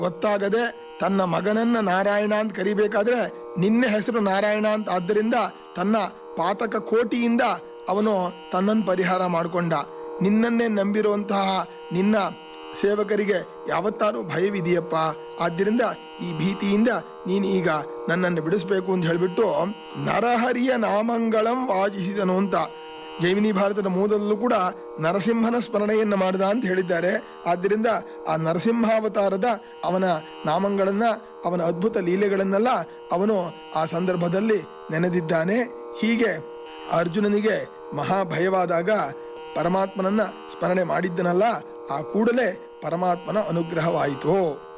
ಗೊತ್ತಾಗದೆ ತನ್ನ ಮಗನನ್ನ ನಾರಾಯಣ ಅಂತ ಕರಿಬೇಕಾದ್ರೆ ನಿನ್ನ ಹೆಸರು ನಾರಾಯಣ ಅಂತ ಆದ್ದರಿಂದ ತನ್ನ ಪಾತಕ ಕೋಟಿಯಿಂದ ಅವನು ತನ್ನನ್ನು ಪರಿಹಾರ ಮಾಡಿಕೊಂಡ ನಿನ್ನನ್ನೇ ನಂಬಿರುವಂತಹ ನಿನ್ನ ಸೇವಕರಿಗೆ ಯಾವತ್ತಾರು ಭಯವಿದೆಯಪ್ಪ ಆದ್ದರಿಂದ ಈ ಭೀತಿಯಿಂದ ನೀನು ಈಗ ನನ್ನನ್ನು ಬಿಡಿಸ್ಬೇಕು ಅಂತ ಹೇಳಿಬಿಟ್ಟು ನರಹರಿಯ ನಾಮಂಗಳಂ ವಾಚಿಸಿದನು ಅಂತ ಜೈಮಿನಿ ಭಾರತದ ಮೂಲದಲ್ಲೂ ಕೂಡ ನರಸಿಂಹನ ಸ್ಮರಣೆಯನ್ನ ಮಾಡಿದ ಅಂತ ಹೇಳಿದ್ದಾರೆ ಆದ್ದರಿಂದ ಆ ನರಸಿಂಹಾವತಾರದ ಅವನ ನಾಮಗಳನ್ನ ಅವನ ಅದ್ಭುತ ಲೀಲೆಗಳನ್ನೆಲ್ಲ ಅವನು ಆ ಸಂದರ್ಭದಲ್ಲಿ ನೆನೆದಿದ್ದಾನೆ ಹೀಗೆ ಅರ್ಜುನನಿಗೆ ಮಹಾಭಯವಾದಾಗ ಪರಮಾತ್ಮನನ್ನ ಸ್ಮರಣೆ ಮಾಡಿದ್ದನಲ್ಲ ಆ ಕೂಡಲೇ ಪರಮಾತ್ಮನ ಅನುಗ್ರಹವಾಯಿತು